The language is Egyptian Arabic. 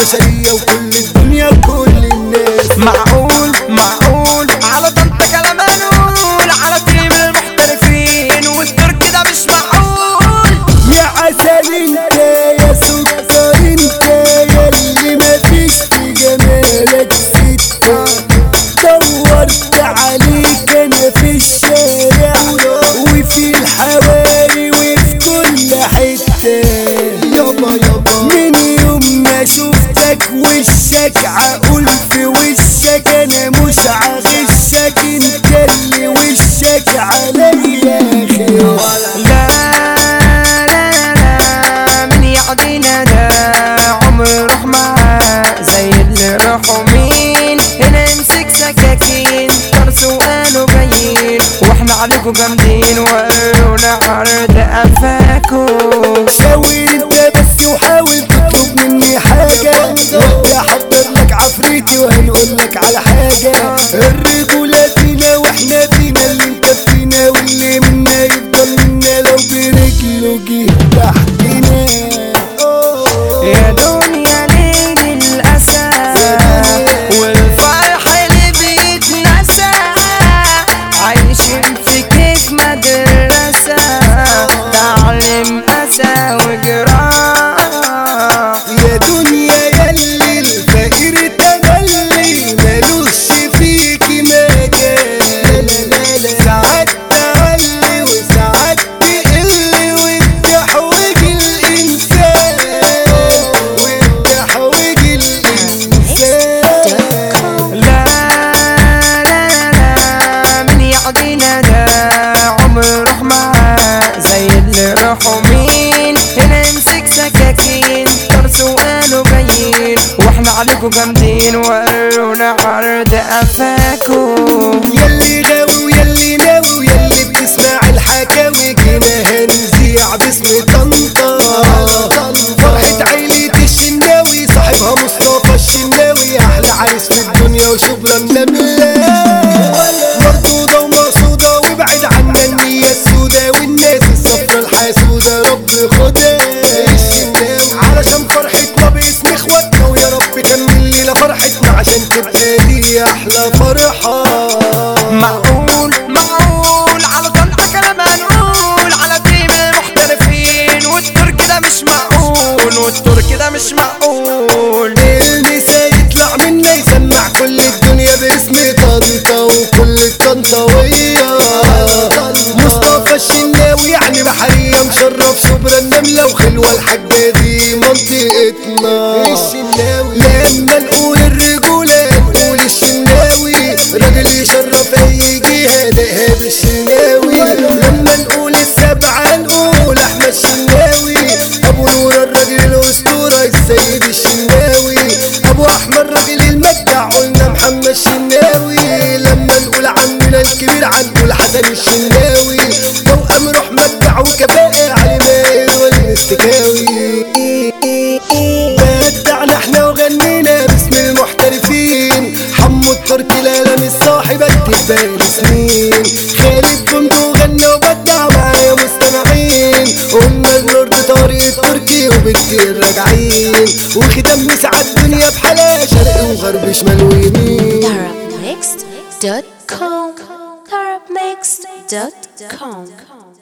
البشرية وكل الدنيا وكل الناس معقول معقول على طنطا كلام نقول على تيم المحترفين والترك ده مش معقول يا عسل انت يا سكر انت يا اللي مفيش في جمالك ستة دورت عليك انا في الشارع وفي الحواري وفي كل حتة يابا يابا من يوم ما شفتك وشك عقول في وشك انا مش عغشك انت اللي وشك عليا خير لا لا لا من يعدينا ده عمر روح معاه زي اللي راحوا مين هنا امسك سكاكين طر سؤاله باين واحنا عليكوا جامدين وقرونا عرض قفاكوا ساوي انت بس وحاول تطلب مني حاجة وقت احضر لك عفريتي وهنقول لك على حاجة الرجولة فينا واحنا فينا اللي مكفينا واللي منا يفضل منا لو برجله جه تحتنا يا دنيا ليل الأسى والفرح اللي بيتنسى عايشين في كيف مدرسة تعلم أسى وجراح يا دنيا يلي الفقير تملي ملوش فيكي مجال ساعات تعلي وساعات تقل وتحوج الإنسان وتحوج الإنسان لا لا لا من يعدينا ده عمر روح معاه زي اللي راحوا مين هنا امسك سكاكين طر سؤاله باين واحنا عليكوا جامدين ورونا عرض قفاكوا يلي غاوي ويلي ناوي ويلي بتسمع الحكاوي جينا هنذيع باسم طنطا فرحة عيلة الشناوي صاحبها مصطفى الشناوي أحلى عريس في الدنيا وشبرا منملة مردودة ومقصودة وابعد عنا النية السودة والناس الصفرا الحاسودة رب خدها الشناوي علشان فرحتنا باسم اخواتنا ويا رب كمل ليلة فرحتنا عشان تبقى دي أحلى فرحة معقول معقول على طلع كلام هنقول على تيم المحترفين والترك ده مش معقول والترك ده مش معقول المسا يطلع منا يسمع كل الدنيا باسم طنطا وكل الطنطاوية مصطفى الشناوي يعني بحرية مشرف شبرا النملة وخلوة الحاجة دي منطقتنا الشناوي لما نقول الرجولة نقول الشناوي راجل يشرف اي جهة ده هذا الشناوي لما نقول السبعة نقول احمد الشناوي ابو نور الراجل الاسطورة السيد الشناوي ابو احمد راجل المجدع قلنا محمد الشناوي لما نقول عمنا الكبير هنقول حسن الشناوي توأم روح مجدع وكفاءة علي ماهر والاستكاوي بدعنا احنا وغنينا باسم المحترفين حمو التركي لا مش صاحب التبان سنين خالد بندو غنى وبدع معايا مستمعين قلنا النورد طارق التركي وبكتير راجعين وختام مسعى الدنيا بحلا شرق وغرب شمال ويمين Arabmixed.com. Arabmixed.com.